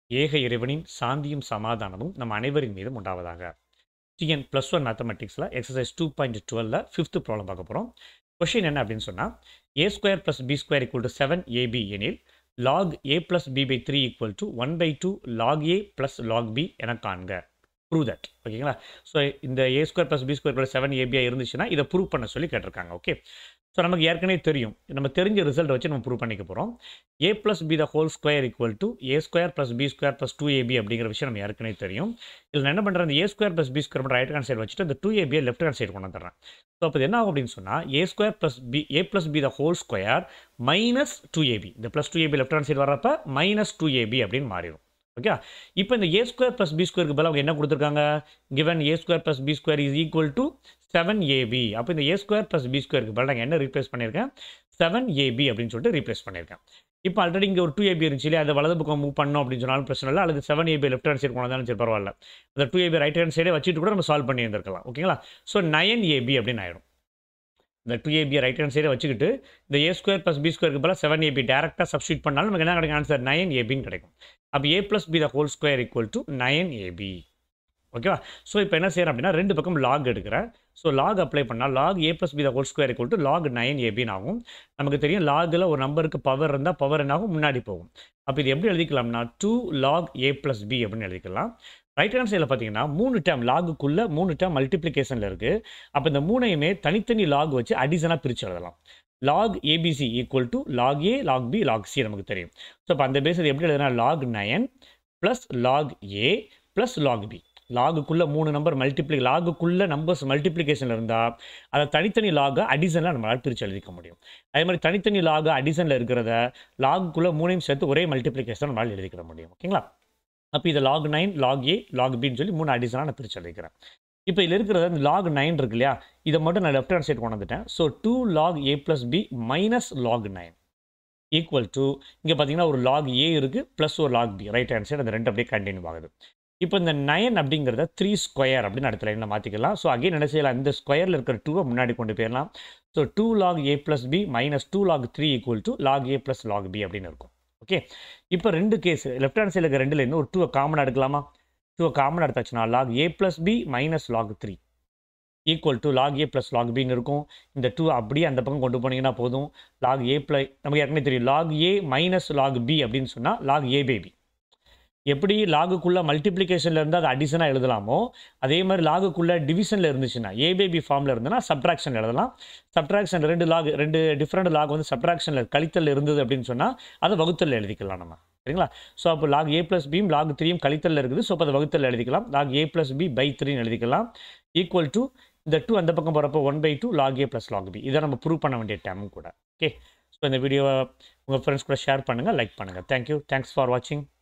ஏக இறைவனின் சாந்தியும் சமாதானமும் நம் அனைவரின் மீதும் உண்டாவதாக டிஎன் ப்ளஸ் ஒன் மேத்தமெட்டிக்ஸில் எக்ஸசைஸ் டூ பாயிண்ட் டுவெலில் ஃபிஃப்த்து ப்ராப்ளம் பார்க்க போகிறோம் கொஷின் என்ன அப்படின்னு சொன்னால் A square plus B square equal to seven AB எனில் log A plus B by three equal to one by two log A plus log B என காண்க prove that ஓகேங்களா ஸோ இந்த A square plus B square seven ஏபியாக இருந்துச்சுன்னா இதை prove பண்ண சொல்லி கேட்டிருக்காங்க ஓகே ஸோ நமக்கு ஏற்கனவே தெரியும் நம்ம தெரிஞ்ச ரிசல்ட் வச்சு நம்ம ப்ரூவ் பண்ணிக்க போகிறோம் A plus B the whole square equal to A square plus B square plus two AB அப்படிங்கிற விஷயம் நம்ம ஏற்கனவே தெரியும் இதில் நான் என்ன பண்ணுறேன் அந்த A square plus B square மட்டும் ரைட் ஹேண்ட் சைடு வச்சுட்டு அந்த டூ ஏபியை லெஃப்ட் ஹேண்ட் சைடு கொண்டு வந்துடுறேன் ஸோ அப்போ இது என்ன ஆகும் அப்படின்னு சொன்னால் A square plus B A plus B the whole square minus two AB இந்த plus two AB left hand side வரப்போ மைனஸ் டூ ஏபி அப்படின்னு மாறிடும் ஓகே இப்போ இந்த ஏ ஸ்கொயர் ப்ளஸ் பி ஸ்கொயருக்கு பதிலாக அவங்க என்ன கொடுத்துருக்காங்க given A square plus B square is equal to seven AB அப்போ இந்த ஏ ஸ்கொயர் ப்ளஸ் பி ஸ்கொயருக்கு பதிலாக நான் என்ன ரீப்ளேஸ் பண்ணியிருக்கேன் செவன் ஏபி அப்படின்னு சொல்லிட்டு ரீப்ளேஸ் பண்ணியிருக்கேன் இப்போ ஆல்ரெடி இங்கே ஒரு டூ ஏபி இருந்துச்சு இல்லையா அதை வலது பக்கம் மூவ் பண்ணோம் அப்படின்னு சொன்னாலும் பிரச்சனை இல்லை அல்லது seven AB left hand side போனதாலும் சரி பரவாயில்ல அந்த டூ ஏபி ரைட் ஹேண்ட் சைடே வச்சுட்டு கூட நம்ம சால்வ் பண்ணி இருந்திருக்கலாம் ஓகேங்களா ஸோ நயன் ஏபி அப்படின்னு ஆயிடும் இந்த டூ ஏபி ரைட் ஹேண்ட் சைடை வச்சுக்கிட்டு இந்த ஏ ஸ்கொயர் ப்ளஸ் பி ஸ்கொயருக்கு பதிலாக செவன் ஏபி டேரெக்டாக சப்ஸ்டியூட் பண்ணாலும் நமக்கு என்ன கிடைக்கும் ஆன்சர் நயன் ஏபின்னு கிடைக்கும் அப்போ A plus B the whole square equal to nine AB ஓகேவா ஸோ இப்போ என்ன செய்கிறேன் அப்படின்னா ரெண்டு பக்கம் லாக் எடுக்கிறேன் ஸோ லாக் அப்ளை பண்ணால் log A plus B the whole square equal to log nine ஏபின்னு ஆகும் நமக்கு தெரியும் லாகில் ஒரு நம்பருக்கு பவர் இருந்தால் பவர் என்னாகும் முன்னாடி போகும் அப்போ இது எப்படி எழுதிக்கலாம்னா two log A plus B அப்படின்னு எழுதிக்கலாம் ரைட் ஹேண்ட் சைடில் பார்த்தீங்கன்னா மூணு டேம் லாகுக்குள்ளே மூணு டேம் மல்டிப்ளிகேஷனில் இருக்குது அப்போ இந்த மூணையுமே தனித்தனி லாக் வச்சு அடிஷனாக பிரித்து எழுதலாம் log ABC equal to log A log B log C நமக்கு தெரியும் ஸோ அப்போ அந்த பேஸ் எப்படி எழுதுனா log nine plus log A plus log B லாகுக்குள்ளே மூணு நம்பர் மல்டிப்ளி லாகுக்குள்ளே நம்பர்ஸ் மல்டிப்ளிகேஷனில் இருந்தால் அதை தனித்தனி லாகை அடிஷனில் நம்மளால் பிரித்து எழுதிக்க முடியும் அதே மாதிரி தனித்தனி லாக அடிஷனில் இருக்கிறத லாகுக்குள்ளே மூணையும் சேர்த்து ஒரே மல்டிப்ளிகேஷன் நம்மளால் எழுதிக்கிற முடியும் ஓகேங்களா அப்போ இது log nine log A log பின்னு சொல்லி மூணு அடிஷனாக நான் பிரித்து எழுதிக்கிறேன் இப்போ இதில் இருக்கிறது அந்த லாக் நைன் இருக்கு இல்லையா இதை மட்டும் நான் லெஃப்ட் ஹேண்ட் சைடு கொண்டு வந்துட்டேன் so two log A plus B minus log nine equal to இங்கே பார்த்தீங்கன்னா ஒரு லாக் ஏ இருக்குது ப்ளஸ் ஒரு log B right hand side அந்த ரெண்டு அப்படியே கண்டினியூ ஆகுது இப்போ இந்த நயன் அப்படிங்கிறத த்ரீ ஸ்கொயர் அப்படின்னு அடுத்த லைனில் மாற்றிக்கலாம் ஸோ அகைன் என்ன செய்யலாம் இந்த ஸ்கொயரில் இருக்கிற டூவை முன்னாடி கொண்டு போயிடலாம் so two log A plus B minus two log three equal to log A plus log B அப்படின்னு இருக்கும் ஓகே இப்போ ரெண்டு கேஸ் லெஃப்ட் ஹேண்ட் சைடில் இருக்கிற ரெண்டு லைன் ஒரு டூவை காமனாக எடுக்கலாமா டூவை காமனாக எடுத்தாச்சுன்னா log A plus B minus log three equal to log A plus log பின்னு இருக்கும் இந்த டூ அப்படியே அந்த பக்கம் கொண்டு போனீங்கன்னா போதும் லாக் ஏ ப்ளை நமக்கு ஏற்கனவே தெரியும் log A minus log B அப்படின்னு சொன்னால் லாக் ஏ பேபி எப்படி லாகுக்குள்ளே மல்டிப்ளிகேஷனில் இருந்து அது அடிஷனாக எழுதலாமோ அதே மாதிரி லாகுக்குள்ளே டிவிஷனில் இருந்துச்சுன்னா ஏபேபி ஃபார்மில் இருந்ததுன்னா சப்ட்ராக்ஷன் எழுதலாம் சப்ட்ராக்ஷன் ரெண்டு லாக் ரெண்டு டிஃப்ரெண்ட் லாக் வந்து சப்ட்ராக்ஷனில் கழித்தல் இருந்தது அப்படின்னு சொன்னால் அதை வகுத்தல் எழுதிக்கலாம் நம்ம சரிங்களா ஸோ அப்போ லாக் ஏ ப்ளஸ் பியும் லாக் த்ரீயும் கழித்தல் இருக்குது ஸோ அப்போ அதை வகுத்தல் எழுதிக்கலாம் log A plus B by த்ரீன்னு எழுதிக்கலாம் ஈக்குவல் டு இந்த டூ அந்த பக்கம் போகிறப்போ one by two log A plus log B இதை நம்ம ப்ரூவ் பண்ண வேண்டிய டைமும் கூட ஓகே ஸோ இந்த வீடியோவை உங்கள் ஃப்ரெண்ட்ஸ் கூட ஷேர் பண்ணுங்கள் லைக் பண்ணுங்கள் தேங்க்யூ தேங்க்ஸ் ஃபார் வாட்சிங்